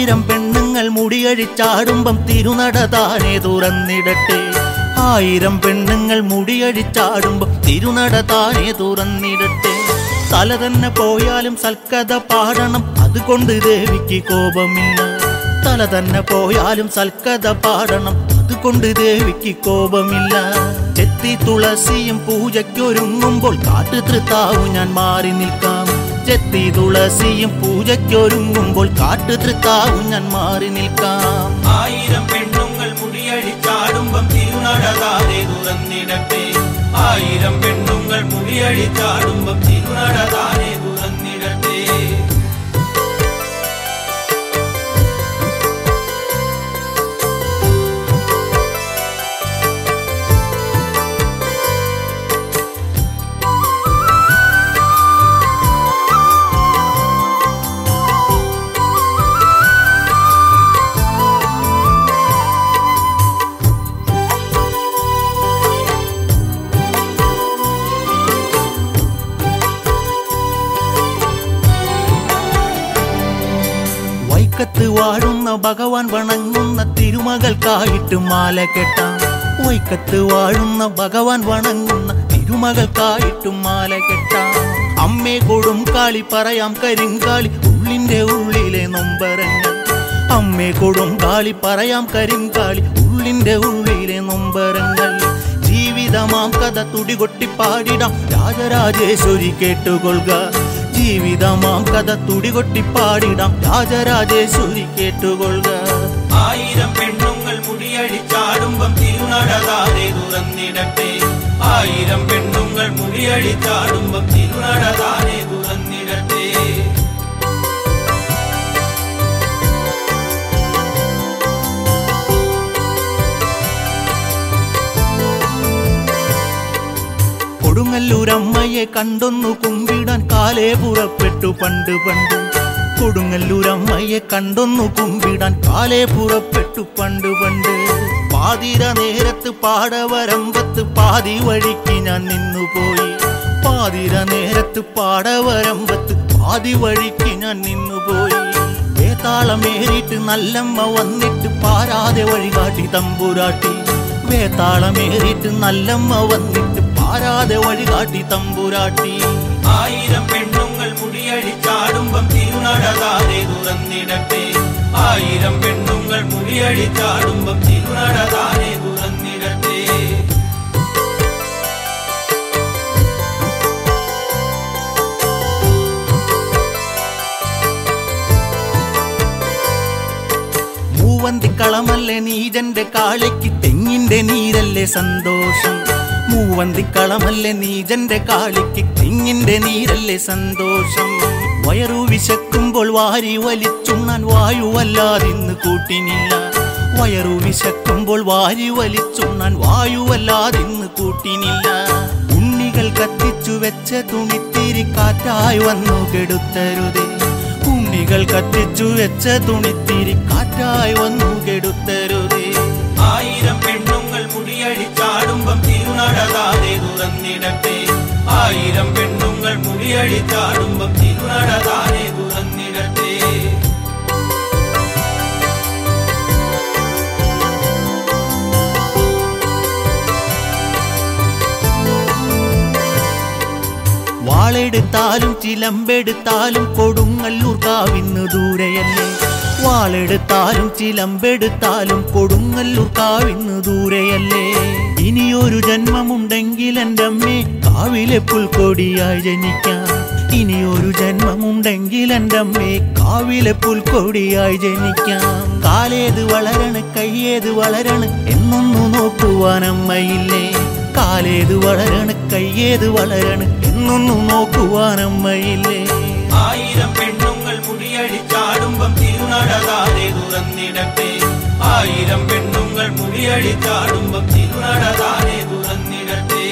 ആയിരം പെണ്ണുങ്ങൾ മുടിയഴിച്ചാടുമ്പം തിരുനട താനെ തുറന്നിടട്ടെ ആയിരം പെണ്ണുങ്ങൾ മുടിയഴിച്ചാടുമ്പം തിരുനട താനെ തുറന്നിടട്ടെ തല തന്നെ പോയാലും സൽക്കഥ പാടണം അതുകൊണ്ട് ദേവിക്ക് കോപമില്ല തല തന്നെ പോയാലും സൽക്കഥ പാടണം അതുകൊണ്ട് ദേവിക്ക് കോപമില്ല ചെത്തി തുളസിയും പൂജയ്ക്കൊരുങ്ങുമ്പോൾ കാട്ടുതൃത്താവു ഞാൻ മാറി നിൽക്കാം ചെത്തി തുളസിയും പൂജയ്ക്കൊരുങ്ങുമ്പോൾ കാട്ടുതൃത്താവു ഞാൻ മാറി നിൽക്കാം ആയിരം പെണ്ണുങ്ങൾ മുടിയഴിച്ചാടുമ്പം തിരുനടതാരെ തുറന്നിടട്ടെ ആയിരം പെണ്ണുങ്ങൾ മുടിയഴിച്ചാടുമ്പം തിരുനടതാരെ തുറന്നിടട്ടെ വൈക്കത്ത് വാഴുന്ന ഭഗവാൻ വണങ്ങുന്ന തിരുമകൾക്കായിട്ട് മാല കെട്ടാം വൈക്കത്ത് വാഴുന്ന ഭഗവാൻ വണങ്ങുന്ന തിരുമകൾക്കായിട്ട് മാല കെട്ടാം അമ്മേ കൊടും കാളി പറയാം കരിങ്കാളി ഉള്ളിന്റെ ഉള്ളിലെ നൊമ്പരങ്ങൾ അമ്മേ കൊടും കാളി പറയാം കരിങ്കാളി ഉള്ളിന്റെ ഉള്ളിലെ നൊമ്പരങ്ങൾ ജീവിതമാം കഥ തുടികൊട്ടി പാടിടാം രാജരാജേശ്വരി കേട്ടുകൊള്ളുക ജീവിതമാം കഥ തുടികൊട്ടി പാടിടാം രാജരാജേശ്വരി കേട്ടുകൊള്ളുക ആയിരം പെണ്ണുങ്ങൾ മുടിയഴിച്ചാടുമ്പം തിരുനടതാരെ തുറന്നിടട്ടെ ആയിരം പെണ്ണുങ്ങൾ മുടിയഴിച്ചാടുമ്പം തിരുനടതാരെ തുറന്നിടട്ടെ കൊടുങ്ങല്ലൂരമ്മയെ കണ്ടൊന്നു കുമ്പിടാൻ കാലേ പുറപ്പെട്ടു പണ്ട് പണ്ട് കൊടുങ്ങല്ലൂരമ്മയെ കണ്ടൊന്നു കുമ്പിടാൻ കാലേ പുറപ്പെട്ടു പണ്ട് പണ്ട് പാതിര നേരത്ത് പാടവരമ്പത്ത് പാതി വഴിക്ക് ഞാൻ നിന്നുപോയി പാതിര നേരത്ത് പാടവരമ്പത്ത് പാതി വഴിക്ക് ഞാൻ നിന്നുപോയി വേതാളമേറിയിട്ട് നല്ലമ്മ വന്നിട്ട് പാരാതെ വഴികാട്ടി തമ്പുരാട്ടി വേതാളമേറിയിട്ട് നല്ലമ്മ വന്നിട്ട് പാരാതെ വഴികാട്ടി തമ്പുരാട്ടി ആയിരം പെണ്ണുങ്ങൾ മുടിയഴിച്ചാടുമ്പം തിരുനടതാരെ തുറന്നിടട്ടെ ആയിരം പെണ്ണുങ്ങൾ മുടിയഴിച്ചാടുമ്പം തിരുനടതാരെ തുറന്നിടട്ടെ മൂവന്തിക്കളമല്ലേ നീജന്റെ കാളിക്ക് തെങ്ങിന്റെ നീരല്ലേ സന്തോഷം മൂവന്തിക്കളമല്ലേ നീജന്റെ കാളിക്ക് തെങ്ങിന്റെ നീരല്ലേ സന്തോഷം വയറു വിശക്കുമ്പോൾ വാരി വലിച്ചുണ്ണാൻ വായുവല്ലാതിന്ന് കൂട്ടിനില്ല വയറു വിശക്കുമ്പോൾ വാരി വലിച്ചുണ്ണാൻ വായുവല്ലാതിന്ന് കൂട്ടിനില്ല ഉണ്ണികൾ കത്തിച്ചു വെച്ച തുണിത്തിരി കാറ്റായി വന്നു കെടുത്തരുതേ ഉണ്ണികൾ കത്തിച്ചു വെച്ച തുണിത്തിരി കാറ്റായി വന്നു കെടുത്തരുതേ ആയിരം പെണ്ണുങ്ങൾ മുടിയഴിച്ചാടുമ്പം തിരുനടതാരെ തുറന്നിടട്ടെ ആയിരം പെണ്ണുങ്ങൾ മുടിയഴിച്ചാടുമ്പം തിരുനടതാരെ തുറന്നിടട്ടെ വാളെടുത്താലും ചിലമ്പെടുത്താലും കൊടുങ്ങല്ലൂർ കാവിന്ന് ദൂരെയല്ലേ വാളെടുത്താലും ചിലമ്പെടുത്താലും കൊടുങ്ങല്ലൂർ കാവിന്ന് ദൂരെയല്ലേ ഇനിയൊരു ജന്മമുണ്ടെങ്കിൽ എൻ്റെ അമ്മേ കാവിലെ പുൽക്കൊടിയായി ജനിക്കാം ഇനിയൊരു ജന്മമുണ്ടെങ്കിൽ എൻ്റെ അമ്മേ കാവിലെ പുൽക്കൊടിയായി ജനിക്കാം കാലേത് വളരണ കയ്യേത് വളരണ എന്നൊന്നു നോക്കുവാൻ അമ്മയില്ലേ കാലേത് വളരണ കയ്യേത് വളരണ എന്നൊന്നു നോക്കുവാൻ അമ്മയില്ലേ ആയിരം പെണ്ണുങ്ങൾ മുടിയഴിച്ചാടുമ്പം തിരുനടതാരെ തുറന്നിടട്ടെ ആയിരം പെണ്ണുങ്ങൾ മുടിയഴിച്ചാടുമ്പം തിരുനടതാരെ തുറന്നിടട്ടെ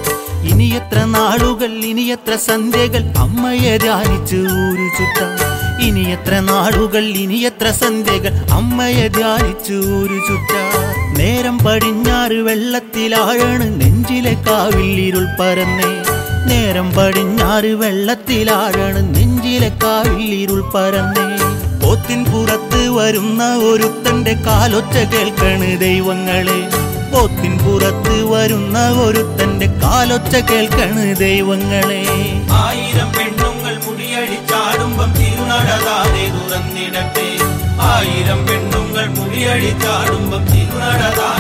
ഇനി എത്ര നാളുകൾ ഇനി എത്ര സന്ധ്യകൾ അമ്മയെ ധ്യാനിച്ച് ഊരു ചുറ്റാം ഇനി എത്ര നാളുകൾ ഇനി എത്ര സന്ധ്യകൾ അമ്മയെ ധ്യാനിച്ചു ഒരു ചുറ്റ നേരം പടിഞ്ഞാറ് വെള്ളത്തിലാഴണ് നെഞ്ചിലെ കാവിൽ ഇരുൾ പരന്നേ നേരം പടിഞ്ഞാറ് വെള്ളത്തിലാഴണ് നെഞ്ചിലെ കാവിൽ ഇരുൾ പരന്നേ പോത്തിൻ പുറത്ത് വരുന്ന ഒരുത്തന്റെ കാലൊച്ച കേൾക്കണ് ദൈവങ്ങളെ പോത്തിൻ പുറത്ത് വരുന്ന ഒരുത്തന്റെ കാലൊച്ച കേൾക്കണ് ദൈവങ്ങളെ ആയിരം പെണ്ണുങ്ങൾ മുടിയടിച്ചാടുമ്പം തിരുനടതാതെ തുറന്നിടട്ടെ ആയിരം പെണ്ണുങ്ങൾ മുടിയടിച്ചാടുമ്പം തിരുനടതാതെ